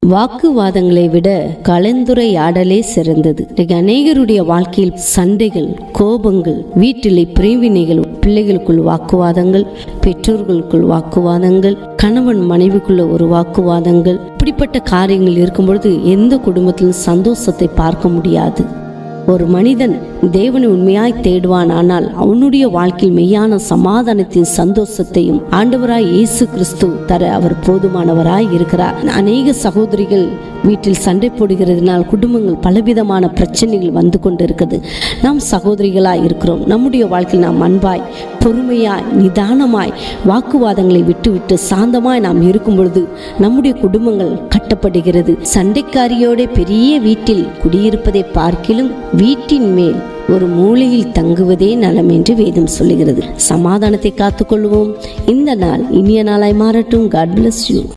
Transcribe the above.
வாக்குவாதங்களை விட கலந்துரையாடலே சிறந்தது இன்னைக்கு அநேகருடைய வாழ்க்கையில் சண்டைகள் கோபங்கள் வீட்டிலே பிரிவினைகள் பிள்ளைகளுக்குள் வாக்குவாதங்கள் பெற்றோர்களுக்குள் வாக்குவாதங்கள் கணவன் மனைவிக்குள்ள ஒரு வாக்குவாதங்கள் இப்படிப்பட்ட காரியங்கள் இருக்கும் பொழுது எந்த குடும்பத்திலும் சந்தோஷத்தை பார்க்க முடியாது ஒரு மனிதன் தேவனை உண்மையாய் தேடுவான் ஆனால் அவனுடைய வாழ்க்கையில் மெய்யான சமாதானத்தின் சந்தோஷத்தையும் ஆண்டவராய் இயேசு கிறிஸ்து தர அவர் போதுமானவராய் இருக்கிறார் அநேக சகோதரிகள் வீட்டில் சண்டை போடுகிறதுனால் குடும்பங்கள் பலவிதமான பிரச்சனைகள் வந்து கொண்டிருக்கிறது நாம் சகோதரிகளாய் இருக்கிறோம் நம்முடைய வாழ்க்கையில் நாம் அன்பாய் பொறுமையாய் நிதானமாய் வாக்குவாதங்களை விட்டுவிட்டு சாந்தமாய் நாம் இருக்கும் பொழுது நம்முடைய குடும்பங்கள் கட்டப்படுகிறது சண்டைக்காரியோட பெரிய வீட்டில் குடியிருப்பதை பார்க்கிலும் வீட்டின் மேல் ஒரு மூலையில் தங்குவதே நலம் என்று வேதம் சொல்லுகிறது சமாதானத்தை காத்துக்கொள்வோம் இந்த நாள் இனிய நாளாய் மாறட்டும் காட் bless யூ